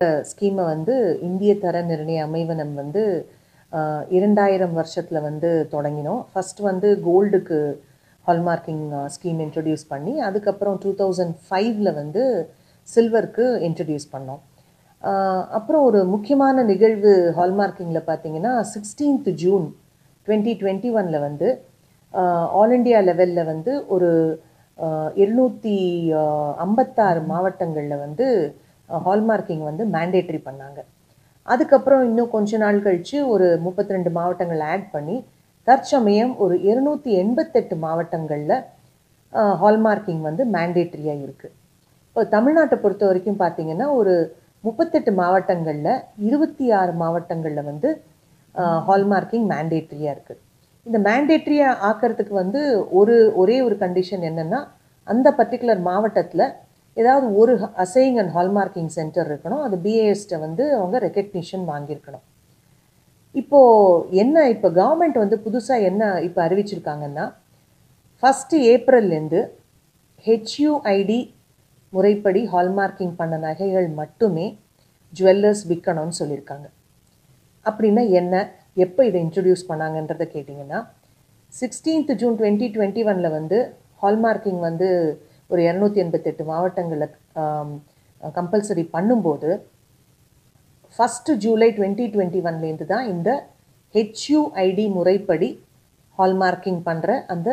ஸ்கீமை வந்து இந்திய தர நிர்ணய அமைவனம் வந்து ஆஹ், இரண்டாயிரம் வருஷத்தில் வந்து தொடங்கினோம் ஃபர்ஸ்ட் வந்து கோல்டுக்கு ஹால்மார்க்கிங் ஸ்கீம் இன்ட்ரடியூஸ் பண்ணி அதுக்கப்புறம் டூ தௌசண்ட் ஃபைவ்ல வந்து சில்வருக்கு இன்ட்ரடியூஸ் பண்ணோம் ஆஹ், அப்புறம் ஒரு முக்கியமான நிகழ்வு ஹால்மார்க்கிங்கில் பார்த்தீங்கன்னா சிக்ஸ்டீன்த் ஜூன் டுவெண்ட்டி டுவெண்ட்டி ஒனில் வந்து ஆல் இண்டியா லெவலில் வந்து ஒரு இருநூற்றி ஐம்பத்தாறு மாவட்டங்களில் வந்து ஹால்மார்க்கிங் வந்து மேண்டேட்ரி பண்ணாங்க அதுக்கப்புறம் இன்னும் கொஞ்ச நாள் கழித்து ஒரு முப்பத்தி ரெண்டு மாவட்டங்கள் ஆட் பண்ணி தற்சமயம் ஒரு இருநூற்றி எண்பத்தெட்டு மாவட்டங்களில் ஹால்மார்க்கிங் வந்து மேண்டேட்ரியாக இருக்குது இப்போ தமிழ்நாட்டை பொறுத்த வரைக்கும் பார்த்தீங்கன்னா ஒரு முப்பத்தெட்டு மாவட்டங்களில் இருபத்தி ஆறு மாவட்டங்களில் வந்து ஹால்மார்க்கிங் மேண்டேட்ரியாக இருக்குது இந்த மேண்டேட்ரியாக ஆக்கிறதுக்கு வந்து ஒரு ஒரே ஒரு கண்டிஷன் என்னென்னா அந்த பர்டிகுலர் மாவட்டத்தில் ஏதாவது ஒரு அசைங் அண்ட் ஹால்மார்க்கிங் சென்டர் இருக்கணும் அது பிஏஎஸ்ட்டை வந்து அவங்க ரெக்கக்னிஷன் வாங்கியிருக்கணும் இப்போது என்ன இப்போ கவர்மெண்ட் வந்து புதுசாக என்ன இப்போ அறிவிச்சிருக்காங்கன்னா ஃபஸ்ட்டு ஏப்ரல்லேருந்து ஹெச்யூஐடி முறைப்படி ஹால்மார்க்கிங் பண்ண நகைகள் மட்டுமே ஜுவல்லர்ஸ் விற்கணும்னு சொல்லியிருக்காங்க அப்படின்னா என்ன எப்போ இதை இன்ட்ரடியூஸ் பண்ணாங்கன்றதை கேட்டிங்கன்னா சிக்ஸ்டீன்த் ஜூன் டுவெண்ட்டி டுவெண்ட்டி ஒனில் வந்து ஹால்மார்க்கிங் வந்து ஒரு இரநூத்தி எண்பத்தெட்டு மாவட்டங்களில் கம்பல்சரி பண்ணும்போது ஃபஸ்ட்டு ஜூலை டுவெண்ட்டி டுவெண்ட்டி ஒன்லேருந்து தான் இந்த ஹெச்யூஐடி முறைப்படி ஹால்மார்க்கிங் பண்ணுற அந்த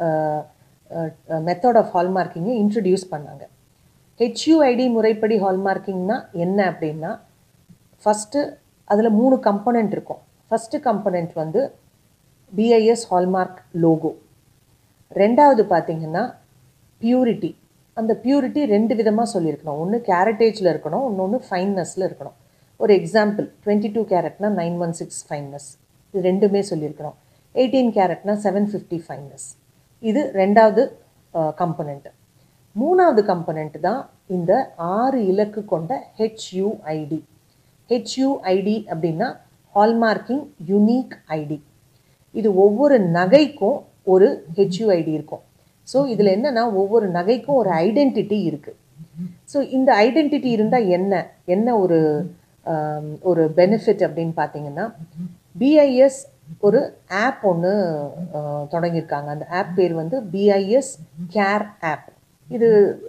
மெத்தட் ஆஃப் ஹால்மார்க்கிங்கை இன்ட்ரடியூஸ் பண்ணாங்க ஹெச்யூஐடி முறைப்படி ஹால்மார்க்கிங்னா என்ன அப்படின்னா ஃபஸ்ட்டு அதில் மூணு கம்பனண்ட் இருக்கும் ஃபஸ்ட்டு கம்பனண்ட் வந்து பிஐஎஸ் ஹால்மார்க் லோகோ ரெண்டாவது பார்த்தீங்கன்னா பியூரிட்டி அந்த பியூரிட்டி ரெண்டு விதமாக சொல்லியிருக்கணும் ஒன்று கேரட்டேஜில் இருக்கணும் இன்னொன்று ஃபைன்னஸில் இருக்கணும் ஒரு எக்ஸாம்பிள் டுவெண்ட்டி டூ கேரட்னா நைன் ஒன் சிக்ஸ் ஃபைன்னஸ் இது ரெண்டுமே சொல்லியிருக்கணும் எயிட்டீன் கேரட்னா செவன் ஃபிஃப்டி ஃபைன்னஸ் இது ரெண்டாவது கம்பனண்ட்டு மூணாவது கம்பனண்ட் தான் இந்த ஆறு இலக்கு கொண்ட ஹெச்யூஐடி ஹெச்யூஐடி அப்படின்னா ஹால்மார்க்கிங் யுனீக் ஐடி இது ஒவ்வொரு நகைக்கும் ஒரு ஹெச்யூஐடி இருக்கும் ஸோ இதில் என்னன்னா ஒவ்வொரு நகைக்கும் ஒரு ஐடென்டிட்டி இருக்குது ஸோ இந்த ஐடென்டிட்டி இருந்தால் என்ன என்ன ஒரு ஆம், ஒரு பெனிஃபிட் அப்படின்னு பார்த்தீங்கன்னா பிஐஎஸ் ஒரு ஆப் ஒன்று தொடங்கியிருக்காங்க அந்த ஆப் பேர் வந்து பிஐஎஸ் கேர் ஆப் இது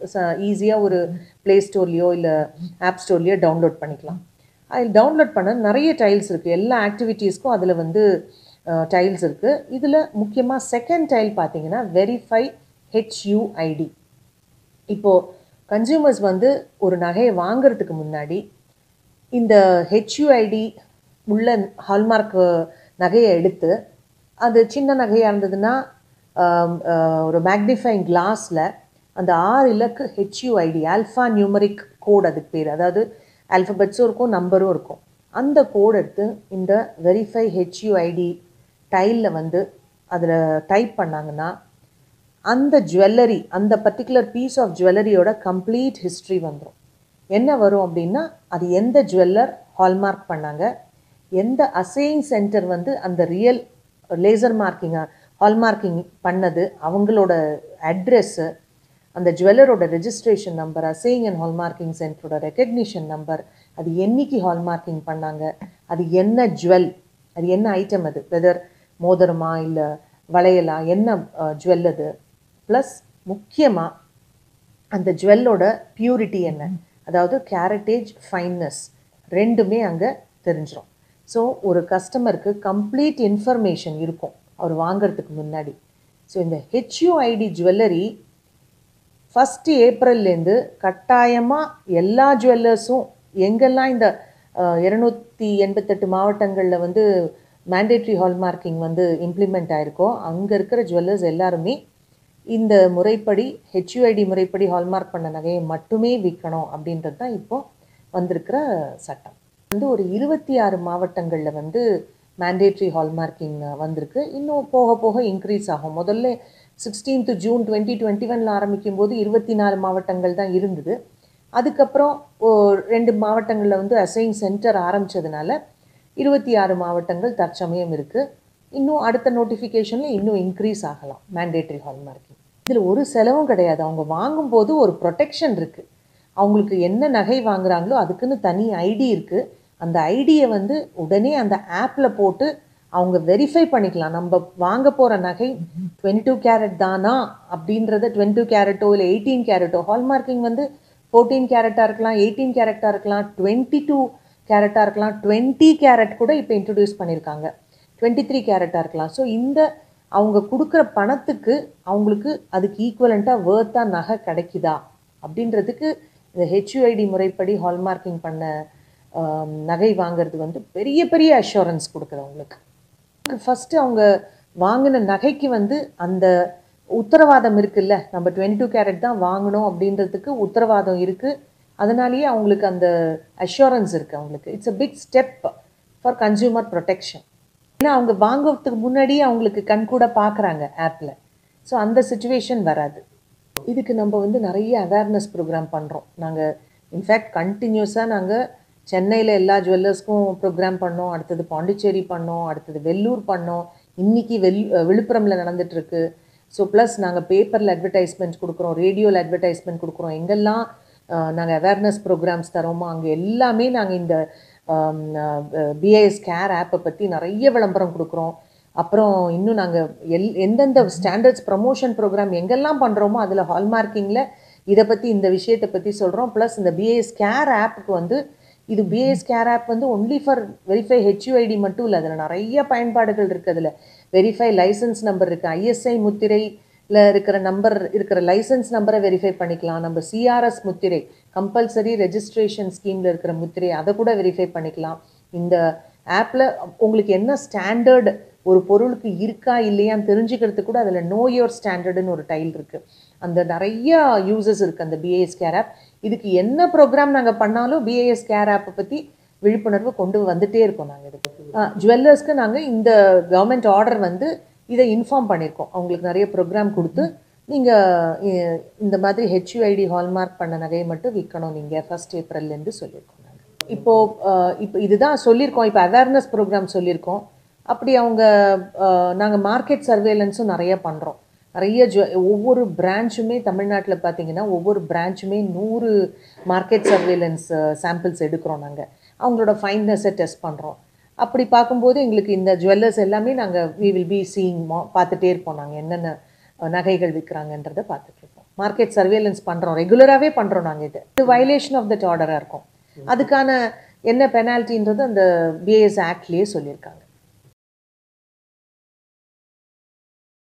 ஈஸியாக ஒரு ப்ளே ஸ்டோர்லேயோ இல்லை ஆப் ஸ்டோர்லேயோ டவுன்லோட் பண்ணிக்கலாம் அதில் டவுன்லோட் பண்ண நிறைய டைல்ஸ் இருக்குது எல்லா ஆக்டிவிட்டீஸ்க்கும் அதில் வந்து டைல்ஸ் இருக்குது இதில் முக்கியமாக செகண்ட் டைல் பார்த்தீங்கன்னா வெரிஃபை ஹெச்யூஐடி இப்போது கன்சியூமர்ஸ் வந்து ஒரு நகையை வாங்குறதுக்கு முன்னாடி இந்த ஹெச்யூஐடி உள்ள ஹால்மார்க் நகையை எடுத்து அது சின்ன நகையாக இருந்ததுன்னா ஆம், ஆஹ், ஒரு மேக்னிஃபைங் கிளாஸில் அந்த ஆறு இலக்கு ஹெச்யூஐடி ஆல்ஃபா நியூமரிக் கோட் அதுக்கு பேர் அதாவது ஆல்ஃபபெட்ஸும் இருக்கும் நம்பரும் இருக்கும் அந்த கோட் எடுத்து இந்த வெரிஃபை ஹெச்யூஐடி டைலில் வந்து அதில் டைப் பண்ணாங்கன்னா அந்த ஜுவல்லரி அந்த பர்டிகுலர் பீஸ் ஆஃப் ஜுவல்லரியோட கம்ப்ளீட் ஹிஸ்ட்ரி வந்துடும் என்ன வரும் அப்படின்னா அது எந்த ஜுவல்லர் ஹால்மார்க் பண்ணாங்க எந்த அசையிங் சென்டர் வந்து அந்த ரியல் லேசர் மார்க்கிங் ஹால்மார்க்கிங் பண்ணது அவங்களோட அட்ரெஸ்ஸு அந்த ஜுவல்லரோட registration number assaying and hallmarking சென்டரோட ரெக்கக்னிஷன் நம்பர் அது என்னைக்கு ஹால்மார்க்கிங் பண்ணாங்க அது என்ன ஜுவல் அது என்ன ஐட்டம் அது வெதர் மோதிரமா இல்லை வளையலா என்ன ஜுவல் அது ப்ளஸ் முக்கியமாக அந்த ஜுவல்லோட பியூரிட்டி என்ன அதாவது கேரட்டேஜ் ஃபைன்னஸ் ரெண்டுமே அங்கே தெரிஞ்சிடும் ஸோ ஒரு கஸ்டமருக்கு கம்ப்ளீட் இன்ஃபர்மேஷன் இருக்கும் அவர் வாங்குறதுக்கு முன்னாடி ஸோ இந்த ஹெச்யூஐடி ஜுவல்லரி ஃபஸ்ட்டு ஏப்ரல்லேருந்து கட்டாயமாக எல்லா ஜுவல்லர்ஸும் எங்கெல்லாம் இந்த இரநூத்தி எண்பத்தெட்டு மாவட்டங்களில் வந்து மேண்டேட்ரி ஹால்மார்க்கிங் வந்து இம்ப்ளிமெண்ட் ஆயிருக்கோ அங்கே இருக்கிற ஜுவல்லர்ஸ் எல்லாருமே இந்த முறைப்படி ஹெச்யூஐடி முறைப்படி ஹால்மார்க் பண்ண நகையை மட்டுமே விற்கணும் அப்படின்றது தான் இப்போ வந்திருக்கிற சட்டம் வந்து ஒரு இருபத்தி ஆறு மாவட்டங்களில் வந்து மேண்டேட்ரி ஹால்மார்க்கிங் வந்திருக்கு இன்னும் போக போக இன்க்ரீஸ் ஆகும் முதல்ல சிக்ஸ்டீன்த் ஜூன் டுவெண்ட்டி டுவெண்ட்டி ஒனில் ஆரம்பிக்கும் போது இருபத்தி நாலு மாவட்டங்கள் தான் இருந்தது அதுக்கப்புறம் ஓ- ரெண்டு மாவட்டங்களில் வந்து அசைன் சென்டர் ஆரம்பிச்சதுனால இருபத்தி ஆறு மாவட்டங்கள் தற்சமயம் இருக்குது இன்னும் அடுத்த நோட்டிஃபிகேஷனில் இன்னும் இன்க்ரீஸ் ஆகலாம் மேண்டேட்ரி ஹால்மார்க்கிங் இதில் ஒரு செலவும் கிடையாது அவங்க வாங்கும்போது ஒரு ப்ரொடெக்ஷன் இருக்குது அவங்களுக்கு என்ன நகை வாங்குறாங்களோ அதுக்குன்னு தனி ஐடி இருக்குது அந்த ஐடியை வந்து உடனே அந்த ஆப்பில் போட்டு அவங்க வெரிஃபை பண்ணிக்கலாம் நம்ம வாங்க போகிற நகை டுவெண்ட்டி டூ கேரட் தானா அப்படின்றத டுவெண்ட்டி டூ கேரட்டோ இல்லை எயிட்டீன் கேரட்டோ ஹால்மார்க்கிங் வந்து ஃபோர்டீன் கேரட்டாக இருக்கலாம் எயிட்டீன் கேரட்டாக இருக்கலாம் டுவெண்ட்டி டூ கேரட்டாக இருக்கலாம் டுவெண்ட்டி கேரட் கூட இப்போ இன்ட்ரடியூஸ் பண்ணியிருக்காங்க டுவெண்ட்டி த்ரீ கேரட்டாக இருக்கலாம் ஸோ இந்த அவங்க கொடுக்குற பணத்துக்கு அவங்களுக்கு அதுக்கு ஈக்குவலண்ட்டாக வேர்த்தாக நகை கிடைக்குதா அப்படின்றதுக்கு இந்த ஹெச்யூஐடி முறைப்படி ஹால்மார்க்கிங் பண்ண ஆம், நகை வாங்குறது வந்து பெரிய பெரிய அஷூரன்ஸ் கொடுக்குது அவங்களுக்கு ஃபஸ்ட்டு அவங்க வாங்கின நகைக்கு வந்து அந்த உத்தரவாதம் இருக்குல்ல நம்ம டுவெண்ட்டி டூ கேரட் தான் வாங்கணும் அப்படின்றதுக்கு உத்தரவாதம் இருக்குது அதனாலேயே அவங்களுக்கு அந்த அஷூரன்ஸ் இருக்குது அவங்களுக்கு it's a big step for consumer protection ஏன்னா அவங்க வாங்குறதுக்கு முன்னாடியே அவங்களுக்கு கண்கூட பார்க்குறாங்க ஆப்பில் ஸோ அந்த சுச்சுவேஷன் வராது இதுக்கு நம்ம வந்து நிறைய அவேர்னஸ் ப்ரோக்ராம் பண்ணுறோம் நாங்கள் இன்ஃபேக்ட் கண்டினியூஸாக நாங்கள் சென்னையில் எல்லா ஜுவல்லர்ஸ்க்கும் ப்ரோக்ராம் பண்ணோம் அடுத்தது பாண்டிச்சேரி பண்ணோம் அடுத்தது வெள்ளூர் பண்ணோம் இன்னைக்கு வெள் விழுப்புரமில் நடந்துட்டுருக்கு ஸோ ப்ளஸ் நாங்கள் பேப்பரில் அட்வர்டைஸ்மெண்ட் கொடுக்குறோம் ரேடியோவில் அட்வர்டைஸ்மெண்ட் கொடுக்குறோம் எங்கெல்லாம் நாங்கள் அவேர்னஸ் ப்ரோக்ராம்ஸ் தரோமோ அங்கே எல்லாமே நாங்கள் இந்த பிஐஎஸ் கேர் ஆப்பை பற்றி நிறைய விளம்பரம் கொடுக்குறோம் அப்புறம் இன்னும் நாங்கள் எல் எந்தெந்த ஸ்டாண்டர்ட்ஸ் ப்ரமோஷன் ப்ரோக்ராம் எங்கெல்லாம் பண்ணுறோமோ அதில் ஹால்மார்க்கிங்கில் இதை பற்றி இந்த விஷயத்தை பற்றி சொல்கிறோம் ப்ளஸ் இந்த பிஏஎஸ் கேர் ஆப்புக்கு வந்து இது பிஏஎஸ் கேர் ஆப் வந்து ஒன்லி ஃபார் வெரிஃபை ஹெச்யூஐடி மட்டும் இல்லை அதில் நிறைய பயன்பாடுகள் இருக்குது அதில் வெரிஃபை லைசன்ஸ் நம்பர் இருக்குது ஐஎஸ்ஐ முத்திரையில் இருக்கிற நம்பர் இருக்கிற லைசன்ஸ் நம்பரை வெரிஃபை பண்ணிக்கலாம் நம்ம சிஆர்எஸ் முத்திரை கம்பல்சரி ரெஜிஸ்ட்ரேஷன் ஸ்கீமில் இருக்கிற முத்திரை அதை கூட வெரிஃபை பண்ணிக்கலாம் இந்த ஆப்பில் உங்களுக்கு என்ன ஸ்டாண்டர்ட் ஒரு பொருளுக்கு இருக்கா இல்லையான்னு தெரிஞ்சுக்கிறதுக்கு கூட அதில் நோ யோர் ஸ்டாண்டர்டுன்னு ஒரு டைல் இருக்குது அந்த நிறைய யூசஸ் இருக்குது அந்த பிஏஎஸ் கேர் ஆப் இதுக்கு என்ன ப்ரோக்ராம் நாங்கள் பண்ணாலும் பிஏஎஸ் கேர் ஆப்பை பற்றி விழிப்புணர்வு கொண்டு வந்துட்டே இருக்கோம் நாங்கள் இதுக்கு ஜுவல்லர்ஸ்க்கு நாங்கள் இந்த கவர்மெண்ட் ஆர்டர் வந்து இதை இன்ஃபார்ம் பண்ணியிருக்கோம் அவங்களுக்கு நிறைய ப்ரோக்ராம் கொடுத்து நீங்கள் இந்த மாதிரி ஹெச்யூஐடி ஹால்மார்க் பண்ண நகையை மட்டும் விற்கணும் நீங்கள் ஃபர்ஸ்ட் ஏப்ரல்லேருந்து சொல்லியிருக்கோம் நாங்கள் இப்போது இப்போ இதுதான் சொல்லியிருக்கோம் இப்போ அவேர்னஸ் ப்ரோக்ராம் சொல்லியிருக்கோம் அப்படி அவங்க நாங்கள் மார்க்கெட் சர்வேலன்ஸும் நிறைய பண்ணுறோம் நிறைய ஜுவ ஒவ்வொரு பிரான்ச்சுமே தமிழ்நாட்டில் பார்த்தீங்கன்னா ஒவ்வொரு பிரான்ச்சுமே நூறு மார்க்கெட் சர்வேலன்ஸ் சாம்பிள்ஸ் எடுக்கிறோம் நாங்கள் அவங்களோட ஃபைன்னஸை டெஸ்ட் பண்ணுறோம் அப்படி பார்க்கும்போது எங்களுக்கு இந்த ஜுவல்லர்ஸ் எல்லாமே நாங்கள் வி வில் பி சீயிங் பார்த்துட்டே இருப்போம் நாங்கள் என்னென்ன அஹ், நகைகள் விற்கிறாங்கன்றதை பார்த்துட்டு இருப்போம் மார்க்கெட் சர்வேலன்ஸ் பண்ணுறோம் ரெகுலராகவே பண்ணுறோம் நாங்கள் இது இது வயலேஷன் ஆஃப் தட் ஆர்டராக இருக்கும் அதுக்கான என்ன பெனால்ட்டின்றது அந்த பிஏஎஸ் ஆக்ட்லேயே சொல்லியிருக்காங்க